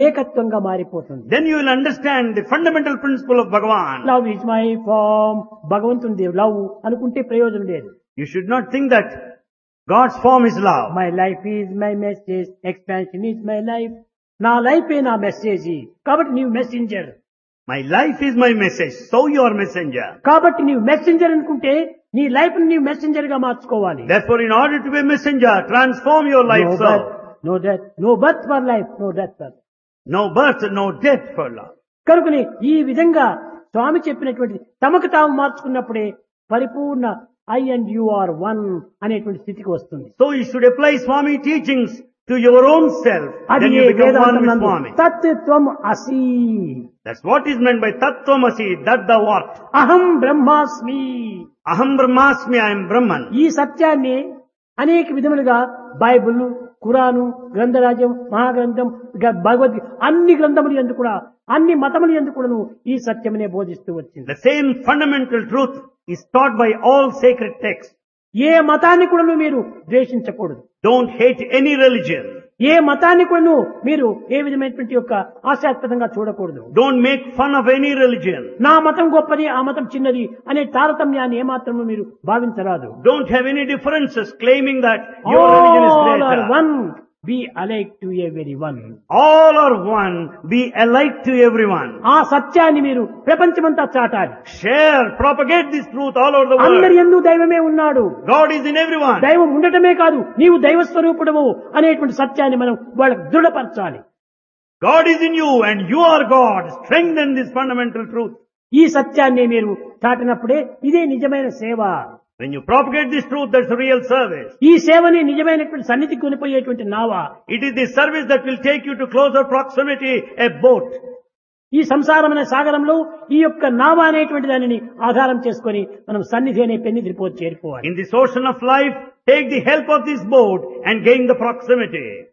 ఏకత్వంగా మారిపోతుంది Then you will understand the fundamental principle of Bhagavan. Love is my form భగవంతుడి love అనుకుంటే ప్రయోజనం లేదు You should not think that God's form is love. My life is my message expansion is my life నా లైఫే నా message కాబట్టి నీవు messenger My life is my message, so you are messenger. కాబట్టి నీవు మెసెంజర్ అనుకుంటే నీ లైఫ్ ని నీవు మెసెంజర్ గా మార్చుకోవాలి Therefore, in order to be a messenger, transform your life no so. Birth no death no birth for life no death for No birth, no death for love. కనుకని ఈ విధంగా స్వామి చెప్పినటువంటి తమకు తాము మార్చుకున్నప్పుడే పరిపూర్ణ I and you are one అనేటువంటి స్థితికి వస్తుంది So you should apply Swami teachings to your own self. అది Then A you become one వేదాంతం with నందు Swami. తత్వం అసి That's what is meant by Tattvamasi, that the what? అహం బ్రహ్మాస్మి Aham Brahmasmi, I am Brahman. ఈ సత్యాన్ని అనేక విధములుగా బైబిల్ ఖురాను గ్రంథరాజ్యం మహాగ్రంథం ఇక భగవద్గీత అన్ని గ్రంథములు ఎందుకు కూడా అన్ని మతములు ఎందుకు కూడాను ఈ సత్యమనే బోధిస్తూ వచ్చింది The same fundamental truth is taught by all sacred texts. ఏ మతాన్ని కూడాను మీరు ద్వేషించకూడదు Don't hate any religion. ఏ మతాన్ని కూడాను మీరు ఏ విధమైనటువంటి యొక్క ఆశాస్పదంగా చూడకూడదు Don't make fun of any religion. నా మతం గొప్పది ఆ మతం చిన్నది అనే తారతమ్యాన్ని ఏమాత్రము మీరు భావించరాదు Don't have any differences claiming that your religion is All are greater. one be alike to every one All are one. Be alike to everyone. ఆ సత్యాన్ని మీరు ప్రపంచమంతా చాటాలి Share, propagate this truth all over the అందరి world. ఎందు దైవమే ఉన్నాడు God is in everyone. దైవం ఉండటమే కాదు నీవు దైవ స్వరూపుడవు అనేటువంటి సత్యాన్ని మనం వాళ్ళకు దృఢపరచాలి God is in you and you are God. Strengthen this fundamental truth. ఈ సత్యాన్ని మీరు చాటినప్పుడే ఇదే నిజమైన సేవ When you propagate this truth, that's real service. ఈ సేవని నిజమైనటువంటి సన్నిధికి కొనిపోయేటువంటి నావ It is the service that will take you to closer proximity, a boat. ఈ సంసారం అనే సాగరంలో ఈ యొక్క నావ అనేటువంటి దానిని ఆధారం చేసుకొని మనం సన్నిధి అనే పెన్ని దిరిపోయి చేరుకోవాలి In this ocean of life, take the help of this boat and gain the proximity.